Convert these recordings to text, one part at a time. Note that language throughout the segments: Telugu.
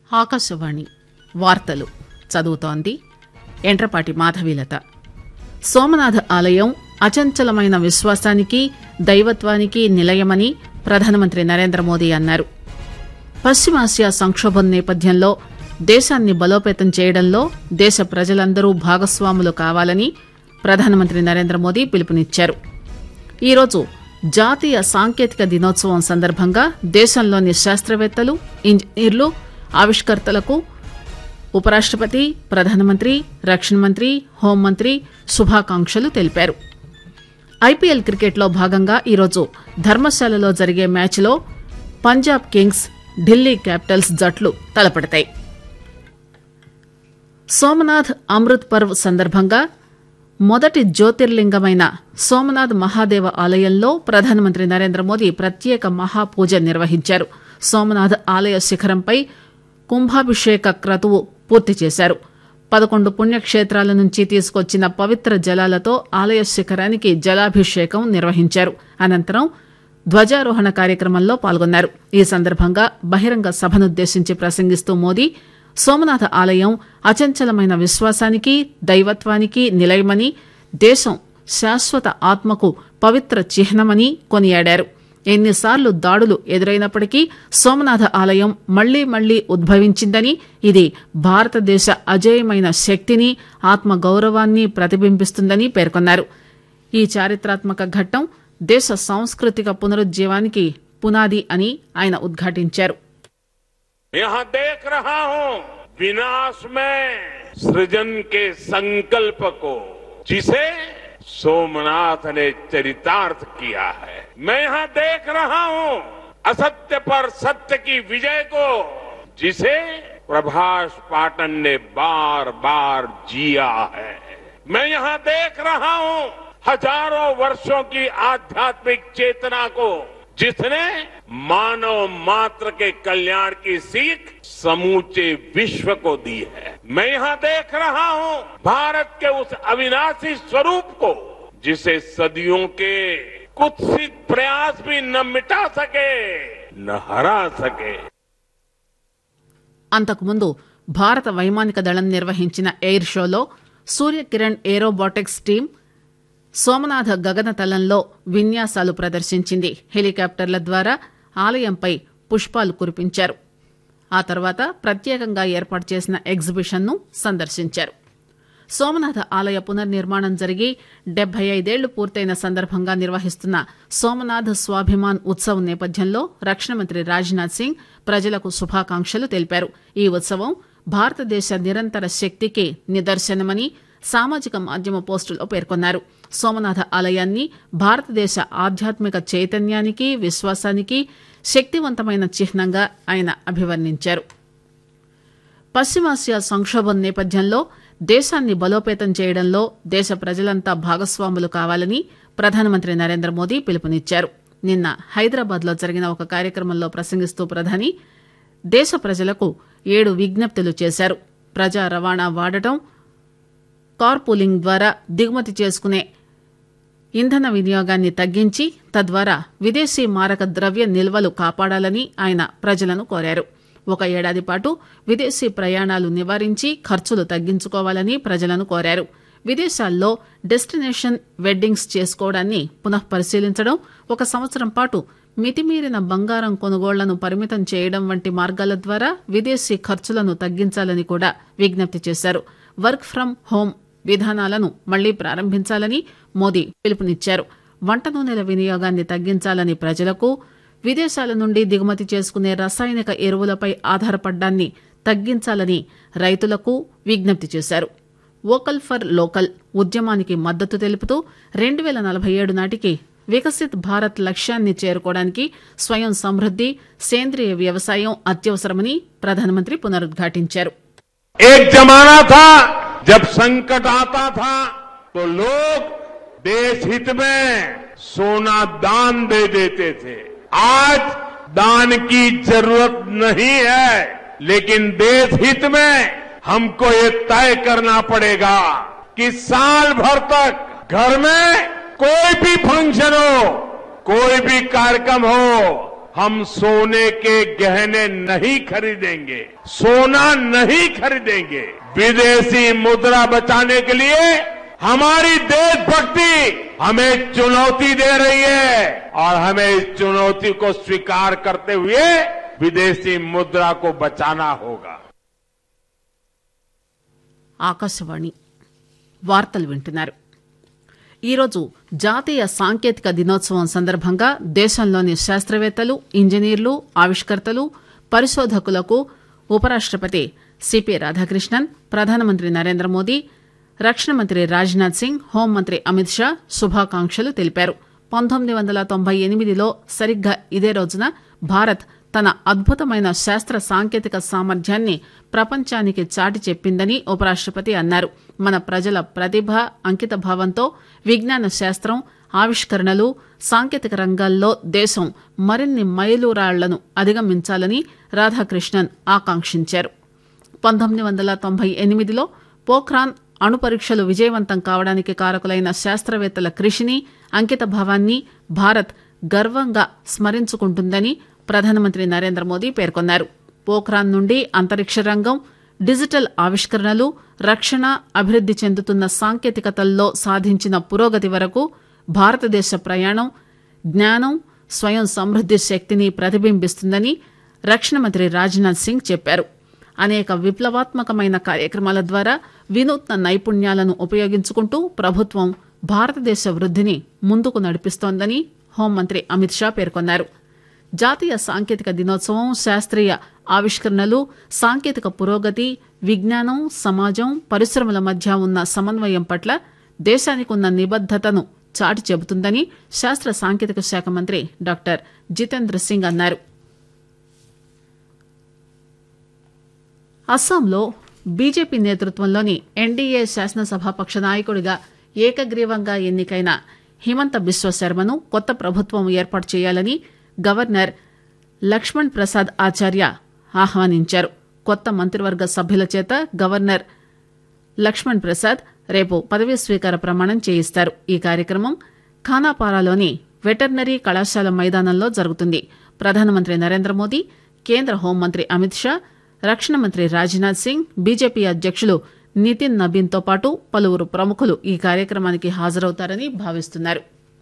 ఆకాశవాణి వార్తలు చదువుతోంది ఎండ్రపాటి మాధవీలత సోమనాథ ఆలయం అచంచలమైన విశ్వాసానికి దైవత్వానికి నిలయమని ప్రధానమంత్రి నరేంద్ర మోదీ అన్నారు పశ్చిమాసియా సంక్షోభం నేపథ్యంలో దేశాన్ని బలోపేతం చేయడంలో దేశ ప్రజలందరూ భాగస్వాములు కావాలని ప్రధానమంత్రి నరేంద్ర మోదీ పిలుపునిచ్చారు ఈరోజు జాతీయ సాంకేతిక దినోత్సవం సందర్భంగా దేశంలోని శాస్త్రవేత్తలు ఇంజనీర్లు ఆవిష్కర్తలకు ఉపరాష్టపతి ప్రధానమంత్రి రక్షణ మంత్రి హోంమంత్రి శుభాకాంక్షలు తెలిపారు ఐపీఎల్ క్రికెట్లో భాగంగా ఈరోజు ధర్మశాలలో జరిగే మ్యాచ్లో పంజాబ్ కింగ్స్ ఢిల్లీ క్యాపిటల్స్ జట్లు తలపడతాయి సోమనాథ్ అమృత్ పర్వ్ సందర్భంగా మొదటి జ్యోతిర్లింగమైన సోమనాథ్ మహాదేవ ఆలయంలో ప్రధానమంత్రి నరేంద్ర మోదీ ప్రత్యేక మహాపూజ నిర్వహించారు సోమనాథ్ ఆలయ శిఖరంపై కుంభాభిషేక క్రతువు పూర్తి చేశారు పదకొండు పుణ్యక్షేత్రాల నుంచి తీసుకొచ్చిన పవిత్ర జలాలతో ఆలయ శిఖరానికి జలాభిషేకం నిర్వహించారు అనంతరం ధ్వజారోహణ కార్యక్రమంలో పాల్గొన్నారు ఈ సందర్భంగా బహిరంగ సభనుద్దేశించి ప్రసంగిస్తూ మోదీ సోమనాథ ఆలయం అచంచలమైన విశ్వాసానికి దైవత్వానికి నిలయమని దేశం శాశ్వత ఆత్మకు పవిత్ర చిహ్నమని కొనియాడారు ఎన్నిసార్లు దాడులు ఎదురైనప్పటికీ సోమనాథ ఆలయం మళ్లీ మళ్లీ ఉద్భవించిందని ఇది భారతదేశ అజేయమైన శక్తిని ఆత్మ గౌరవాన్ని ప్రతిబింబిస్తుందని పేర్కొన్నారు ఈ చారిత్రాత్మక ఘట్టం దేశ సాంస్కృతిక పునరుజ్జీవానికి పునాది అని ఆయన ఉద్ఘాటించారు यहाँ देख रहा हूं विनाश में सृजन के संकल्प को जिसे सोमनाथ ने चरितार्थ किया है मैं यहाँ देख रहा हूं असत्य पर सत्य की विजय को जिसे प्रभाष पाटन ने बार बार जिया है मैं यहाँ देख रहा हूं हजारों वर्षों की आध्यात्मिक चेतना को जिसने मानव मात्र के कल्याण की सीख समूचे विश्व को दी है मैं यहाँ देख रहा हूँ भारत के उस अविनाशी स्वरूप को जिसे सदियों के कुत्सित प्रयास भी न मिटा सके न हरा सके అంతకుముందు భారత వైమానిక దళం నిర్వహించిన ఎయిర్ షోలో సూర్యకిరణ్ ఏరోబాటిక్స్ టీం సోమనాథ గగనతలంలో విన్యాసాలు ప్రదర్శించింది హెలికాప్టర్ల ద్వారా ఆలయంపై పుష్పాలు కురిపించారు ఆ తర్వాత ప్రత్యేకంగా ఏర్పాటు చేసిన ఎగ్జిబిషన్ ను సందర్శించారు సోమనాథ ఆలయ పునర్నిర్మాణం జరిగి డెబ్బై ఐదేళ్లు పూర్తయిన సందర్భంగా నిర్వహిస్తున్న సోమనాథ్ స్వాభిమాన్ ఉత్సవ్ నేపథ్యంలో రక్షణ మంత్రి రాజ్నాథ్ సింగ్ ప్రజలకు శుభాకాంక్షలు తెలిపారు ఈ ఉత్సవం భారతదేశ నిరంతర శక్తికి నిదర్శనమని సామాజిక మాధ్యమ పోస్టులో పేర్కొన్నారు సోమనాథ ఆలయాన్ని భారతదేశ ఆధ్యాత్మిక చైతన్యానికి విశ్వాసానికి శక్తివంతమైన చిహ్నంగా ఆయన అభివర్ణించారు పశ్చిమాసియా సంక్షోభం నేపథ్యంలో దేశాన్ని బలోపేతం చేయడంలో దేశ ప్రజలంతా భాగస్వాములు కావాలని ప్రధానమంత్రి నరేంద్ర మోదీ పిలుపునిచ్చారు నిన్న హైదరాబాద్ లో జరిగిన ఒక కార్యక్రమంలో ప్రసంగిస్తూ ప్రధాని దేశ ప్రజలకు ఏడు విజ్ఞప్తులు చేశారు ప్రజా రవాణా వాడటం కార్ పూలింగ్ ద్వారా దిగుమతి చేసుకునే ఇంధన వినియోగాన్ని తగ్గించి తద్వారా విదేశీ మారక ద్రవ్య నిల్వలు కాపాడాలని ఆయన ప్రజలను కోరారు ఒక ఏడాది పాటు విదేశీ ప్రయాణాలు నివారించి ఖర్చులు తగ్గించుకోవాలని ప్రజలను కోరారు విదేశాల్లో డెస్టినేషన్ వెడ్డింగ్స్ చేసుకోవడాన్ని పునః పరిశీలించడం ఒక సంవత్సరం పాటు మితిమీరిన బంగారం కొనుగోళ్లను పరిమితం చేయడం వంటి మార్గాల ద్వారా విదేశీ ఖర్చులను తగ్గించాలని కూడా విజ్ఞప్తి చేశారు వర్క్ ఫ్రం హోం విధానాలను మళ్లీ ప్రారంభించాలని మోదీ పిలుపునిచ్చారు వంట నూనెల వినియోగాన్ని తగ్గించాలని ప్రజలకు విదేశాల నుండి దిగుమతి చేసుకునే రసాయనిక ఎరువులపై ఆధారపడ్డాన్ని తగ్గించాలని రైతులకు విజ్ఞప్తి చేశారు వోకల్ ఫర్ లోకల్ ఉద్యమానికి మద్దతు తెలుపుతూ రెండు వేల నలభై ఏడు నాటికి వికసిత్ భారత్ లక్ష్యాన్ని చేరుకోవడానికి స్వయం సమృద్ది సేంద్రియ వ్యవసాయం అత్యవసరమని ప్రధానమంత్రి పునరుద్ఘాటించారు एक जमाना था जब संकट आता था तो लोग देश हित में सोना दान दे देते थे आज दान की जरूरत नहीं है लेकिन देश हित में हमको ये तय करना पड़ेगा कि साल भर तक घर में कोई भी फंक्शन हो कोई भी कार्यक्रम हो हम सोने के गहने नहीं खरीदेंगे सोना नहीं खरीदेंगे विदेशी मुद्रा बचाने के लिए हमारी देशभक्ति हमें चुनौती दे रही है और हमें इस चुनौती को स्वीकार करते हुए विदेशी मुद्रा को बचाना होगा ఆకాశవాణి వార్తలు వింటున్నారు ఈరోజు జాతీయ సాంకేతిక దినోత్సవం సందర్భంగా దేశంలోని శాస్త్రవేత్తలు ఇంజనీర్లు ఆవిష్కర్తలు పరిశోధకులకు ఉపరాష్టపతి సిపి రాధాకృష్ణన్ ప్రధానమంత్రి నరేంద్ర మోదీ రక్షణ మంత్రి రాజ్నాథ్ సింగ్ హోంమంత్రి అమిత్ షా శుభాకాంక్షలు తెలిపారు పంతొమ్మిది వందల తొంభై ఎనిమిదిలో సరిగ్గా ఇదే రోజున భారత్ తన అద్భుతమైన శాస్త్ర సాంకేతిక సామర్థ్యాన్ని ప్రపంచానికి చాటి చెప్పిందని ఉపరాష్టపతి అన్నారు మన ప్రజల ప్రతిభ అంకిత భావంతో విజ్ఞాన శాస్త్రం ఆవిష్కరణలు సాంకేతిక రంగాల్లో దేశం మరిన్ని మైలురాళ్లను అధిగమించాలని రాధాకృష్ణన్ ఆకాంక్షించారు పంతొమ్మిది వందల తొంభై ఎనిమిదిలో పోఖ్రాన్ అణు పరీక్షలు విజయవంతం కావడానికి కారకులైన శాస్త్రవేత్తల కృషిని అంకిత భావాన్ని భారత్ గర్వంగా స్మరించుకుంటుందని ప్రధానమంత్రి నరేంద్ర మోదీ పేర్కొన్నారు పోఖ్రాన్ నుండి అంతరిక్ష రంగం డిజిటల్ ఆవిష్కరణలు రక్షణ అభివృద్ది చెందుతున్న సాంకేతికతల్లో సాధించిన పురోగతి వరకు భారతదేశ ప్రయాణం జ్ఞానం స్వయం సమృద్ది శక్తిని ప్రతిబింబిస్తుందని రక్షణ మంత్రి రాజ్నాథ్ సింగ్ చెప్పారు అనేక విప్లవాత్మకమైన కార్యక్రమాల ద్వారా వినూత్న నైపుణ్యాలను ఉపయోగించుకుంటూ ప్రభుత్వం భారతదేశ వృద్దిని ముందుకు నడిపిస్తోందని హోంమంత్రి అమిత్ షా పేర్కొన్నారు జాతీయ సాంకేతిక దినోత్సవం శాస్త్రీయ ఆవిష్కరణలు సాంకేతిక పురోగతి విజ్ఞానం సమాజం పరిశ్రమల మధ్య ఉన్న సమన్వయం పట్ల దేశానికి ఉన్న నిబద్దతను చాటి చెబుతుందని శాస్త్ర సాంకేతిక శాఖ మంత్రి డాక్టర్ జితేంద్ర సింగ్ అన్నారు అస్సాంలో బీజేపీ నేతృత్వంలోని ఎన్డీఏ శాసనసభాపక్ష నాయకుడిగా ఏకగ్రీవంగా ఎన్నికైన హిమంత బిశ్వ శర్మను కొత్త ప్రభుత్వం ఏర్పాటు చేయాలని గవర్నర్ లక్ష్మణ్ ప్రసాద్ ఆచార్య ఆహ్వానించారు కొత్త మంత్రివర్గ సభ్యుల చేత గవర్నర్ లక్ష్మణ్ ప్రసాద్ రేపు పదవీ స్వీకార ప్రమాణం చేయిస్తారు ఈ కార్యక్రమం ఖానాపారాలోని వెటర్నరీ కళాశాల మైదానంలో జరుగుతుంది ప్రధానమంత్రి నరేంద్ర మోదీ కేంద్ర హోంమంత్రి అమిత్ షా రక్షణ మంత్రి రాజ్నాథ్ సింగ్ బీజేపీ అధ్యక్షులు నితిన్ నబీన్ తో పాటు పలువురు ప్రముఖులు ఈ కార్యక్రమానికి హాజరవుతారని భావిస్తున్నారు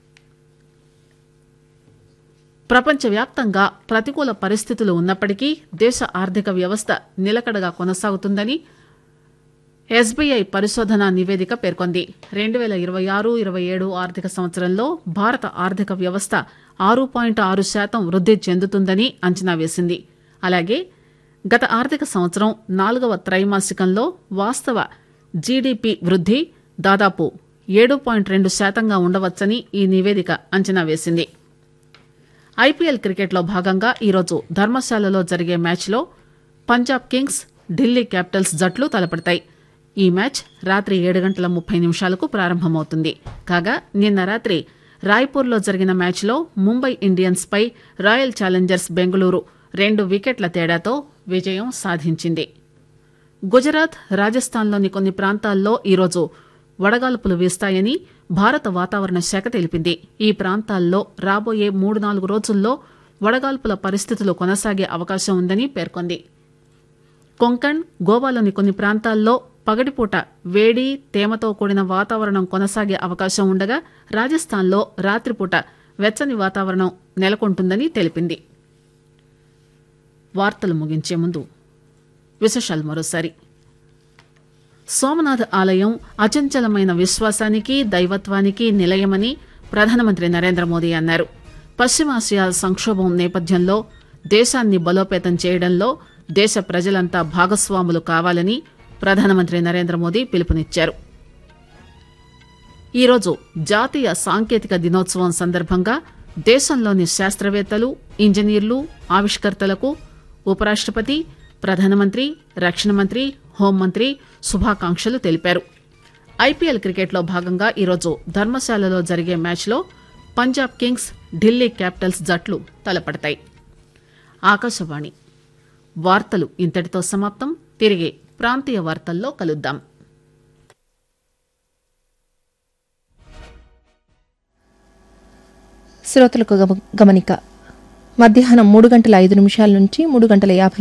ప్రపంచవ్యాప్తంగా ప్రతికూల పరిస్థితులు ఉన్నప్పటికీ దేశ ఆర్థిక వ్యవస్థ నిలకడగా కొనసాగుతుందని ఎస్బీఐ పరిశోధన నివేదిక పేర్కొంది రెండు పేల ఇరవై ఆరు ఇరవై ఏడు ఆర్థిక సంవత్సరంలో భారత ఆర్థిక వ్యవస్థ ఆరు పాయింట్ ఆరు శాతం వృద్ది చెందుతుందని అంచనా వేసింది అలాగే గత ఆర్థిక సంవత్సరం నాలుగవ త్రైమాసికంలో వాస్తవ జీడీపీ వృద్ది దాదాపు ఏడు పాయింట్ రెండు శాతంగా ఉండవచ్చని ఈ నివేదిక అంచనా వేసింది ఐపీఎల్ క్రికెట్లో భాగంగా ఈరోజు ధర్మశాలలో జరిగే మ్యాచ్లో పంజాబ్ కింగ్స్ ఢిల్లీ క్యాపిటల్స్ జట్లు తలపడతాయి ఈ మ్యాచ్ రాత్రి ఏడు గంటల ముప్పై నిమిషాలకు ప్రారంభమవుతుంది కాగా నిన్న రాత్రి రాయ్పూర్లో జరిగిన మ్యాచ్లో ముంబై ఇండియన్స్ పై రాయల్ ఛాలెంజర్స్ బెంగళూరు రెండు వికెట్ల తేడాతో విజయం సాధించింది గుజరాత్ రాజస్థాన్లోని కొన్ని ప్రాంతాల్లో ఈరోజు వడగాల్పులు వీస్తాయని భారత వాతావరణ శాఖ తెలిపింది ఈ ప్రాంతాల్లో రాబోయే మూడు నాలుగు రోజుల్లో వడగాల్పుల పరిస్థితులు కొనసాగే అవకాశం ఉందని పేర్కొంది కొంకణ్ గోవాలోని కొన్ని ప్రాంతాల్లో పగటిపూట వేడి తేమతో కూడిన వాతావరణం కొనసాగే అవకాశం ఉండగా రాజస్థాన్లో రాత్రిపూట వెచ్చని వాతావరణం నెలకొంటుందని తెలిపింది వార్తలు ముగించే ముందు విశేషాలు మరోసారి సోమనాథ్ ఆలయం అచంచలమైన విశ్వాసానికి దైవత్వానికి నిలయమని ప్రధానమంత్రి నరేంద్ర మోదీ అన్నారు పశ్చిమాసియా సంక్షోభం నేపథ్యంలో దేశాన్ని బలోపేతం చేయడంలో దేశ ప్రజలంతా భాగస్వాములు కావాలని ప్రధానమంత్రి నరేంద్ర మోదీ పిలుపునిచ్చారు ఈరోజు జాతీయ సాంకేతిక దినోత్సవం సందర్భంగా దేశంలోని శాస్త్రవేత్తలు ఇంజనీర్లు ఆవిష్కర్తలకు ఉపరాష్టపతి ప్రధానమంత్రి రక్షణ మంత్రి హోంమంత్రి శుభాకాంక్షలు తెలిపారు ఐపీఎల్ క్రికెట్లో భాగంగా ఈరోజు ధర్మశాలలో జరిగే మ్యాచ్లో పంజాబ్ కింగ్స్ ఢిల్లీ క్యాపిటల్స్ జట్లు తలపడతాయి ఆకాశవాణి వార్తలు ఇంతటితో సమాప్తం తిరిగి ప్రాంతీయ వార్తల్లో కలుద్దాం శ్రోతలకు గమ- గమనిక మధ్యాహ్నం మూడు గంటల ఐదు నిమిషాల నుంచి మూడు గంటల యాభై